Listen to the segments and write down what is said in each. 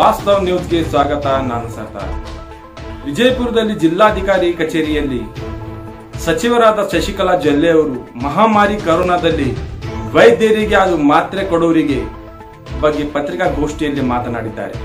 ವಾಸ್ತವ್ ನ್ಯೂಸ್ಗೆ ಸ್ವಾಗತ ನಾನು ಸರ್ದಾರ್ ವಿಜಯಪುರದಲ್ಲಿ ಜಿಲ್ಲಾಧಿಕಾರಿ ಕಚೇರಿಯಲ್ಲಿ ಸಚಿವರಾದ ಶಶಿಕಲಾ ಜೊಲ್ಲೆ ಅವರು ಮಹಾಮಾರಿ ಕರೋನಾದಲ್ಲಿ ವೈದ್ಯರಿಗೆ ಹಾಗೂ ಮಾತ್ರೆ ಕೊಡುವರಿಗೆ ಬಗ್ಗೆ ಪತ್ರಿಕಾಗೋಷ್ಠಿಯಲ್ಲಿ ಮಾತನಾಡಿದ್ದಾರೆ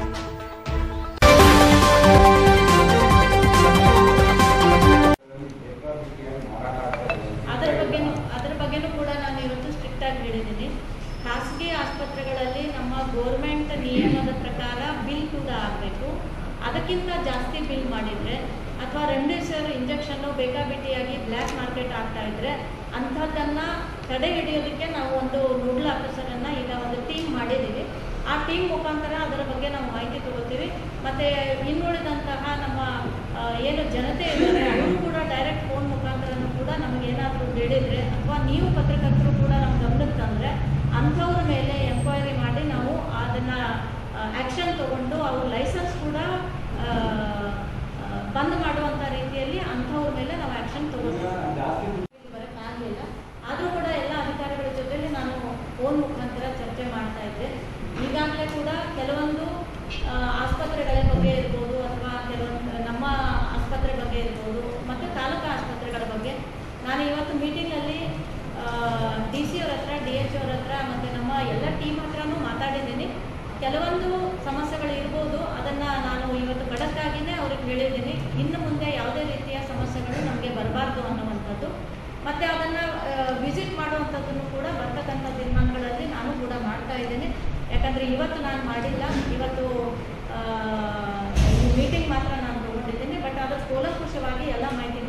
ಅದರ ಬಗ್ಗೆನೂ ಅದರ ಬಗ್ಗೆನೂ ಕೂಡ ನಾನು ಇವತ್ತು ಸ್ಟ್ರಿಕ್ಟ್ ಆಗಿ ಹೇಳಿದ್ದೀನಿ ಖಾಸಗಿ ಆಸ್ಪತ್ರೆಗಳಲ್ಲಿ ನಮ್ಮ ಗೋರ್ಮೆಂಟ್ ನಿಯಮದ ಪ್ರಕಾರ ಬಿಲ್ ಕೂಡ ಆಗಬೇಕು ಅದಕ್ಕಿಂತ ಜಾಸ್ತಿ ಬಿಲ್ ಮಾಡಿದರೆ ಅಥವಾ ರೆಮ್ಡೆಸಿವಿರ್ ಇಂಜೆಕ್ಷನ್ನು ಬೇಕಾಬಿಟ್ಟಿಯಾಗಿ ಬ್ಲ್ಯಾಕ್ ಮಾರ್ಕೆಟ್ ಆಗ್ತಾ ಇದ್ರೆ ಅಂಥದ್ದನ್ನು ತಡೆ ಹಿಡಿಯೋದಕ್ಕೆ ನಾವು ಒಂದು ನೋಡಲ್ ಆಫೀಸರನ್ನು ಈಗ ಒಂದು ಟೀಮ್ ಮಾಡಿದ್ದೀವಿ ಆ ಟೀಮ್ ಮುಖಾಂತರ ಅದರ ಬಗ್ಗೆ ನಾವು ಮಾಹಿತಿ ತಗೋತೀವಿ ಮತ್ತು ಇನ್ನುಳಿದಂತಹ ನಮ್ಮ ಆ, ಏನು ಜನತೆ ಇದ್ದಾರೆ ಅವರು ಕೂಡ ಡೈರೆಕ್ಟ್ ಫೋನ್ ಮುಖಾಂತರನೂ ಕೂಡ ನಮಗೇನಾದರೂ ಹೇಳಿದರೆ ಅಥವಾ ನೀವು ಪತ್ರಕರ್ತರು ಕೂಡ ನಮ್ಮ ಗಮನಕ್ಕೆ ತಂದರೆ ಅಂಥವ್ರ ಮೇಲೆ ಎಂಕ್ವೈರಿ ಮಾಡಿ ನಾವು ಅದನ್ನು ಆ್ಯಕ್ಷನ್ ತಗೊಂಡು ಅವ್ರ ಲೈಸೆನ್ಸ್ ಕೂಡ ಆ, ಆ, ಬಂದ್ ಮಾಡುವಂಥ ರೀತಿಯಲ್ಲಿ ಅಂಥವ್ರ ಮೇಲೆ ನಾವು ಆ್ಯಕ್ಷನ್ ತಗೋತೀವಿ ಬರೋಕ್ಕಾಗಲಿಲ್ಲ ಆದರೂ ಕೂಡ ಎಲ್ಲ ಅಧಿಕಾರಿಗಳ ಜೊತೆಲಿ ನಾನು ಫೋನ್ ಮುಖಾಂತರ ಚರ್ಚೆ ಮಾಡ್ತಾ ಇದ್ದೆ ಈಗಾಗಲೇ ಕೂಡ ಕೆಲವೊಂದು ಆ, ಆಸ್ಪತ್ರೆಗಳ ಬಗ್ಗೆ ಇರ್ಬೋದು ಅಥವಾ ಕೆಲವೊಂದು ನಮ್ಮ ಆಸ್ಪತ್ರೆ ಬಗ್ಗೆ ಇರ್ಬೋದು ಮತ್ತು ತಾಲೂಕು ಆಸ್ಪತ್ರೆಗಳ ಬಗ್ಗೆ ನಾನು ಇವತ್ತು ಮೀಟಿಂಗಲ್ಲಿ ಡಿ ಸಿ ಅವ್ರ ಹತ್ರ ಡಿ ಎಚ್ ಅವ್ರ ಹತ್ರ ಮತ್ತು ನಮ್ಮ ಎಲ್ಲ ಟೀಮ್ ಹತ್ರನೂ ಮಾತಾಡಿದ್ದೀನಿ ಕೆಲವೊಂದು ಸಮಸ್ಯೆಗಳು ಇರ್ಬೋದು ಅದನ್ನು ನಾನು ಇವತ್ತು ಖಡಕ್ಕಾಗಿಯೇ ಅವ್ರಿಗೆ ಹೇಳಿದ್ದೀನಿ ಇನ್ನು ಮುಂದೆ ಯಾವುದೇ ರೀತಿಯ ಸಮಸ್ಯೆಗಳು ನಮಗೆ ಬರಬಾರ್ದು ಅನ್ನುವಂಥದ್ದು ಮತ್ತು ಅದನ್ನು ವಿಸಿಟ್ ಮಾಡುವಂಥದ್ದನ್ನು ಕೂಡ ಬರ್ತಕ್ಕಂಥ ದಿನಮಾನಗಳಲ್ಲಿ ನಾನು ಕೂಡ ಮಾಡ್ತಾ ಇದ್ದೇನೆ ಯಾಕಂದರೆ ಇವತ್ತು ನಾನು ಮಾಡಿಲ್ಲ ಇವತ್ತು ಮೀಟಿಂಗ್ ಮಾತ್ರ ನಾನು ತೊಗೊಂಡಿದ್ದೀನಿ ಬಟ್ ಅದು ಕೂಲಂಕುಷವಾಗಿ ಎಲ್ಲ ಮಾಹಿತಿ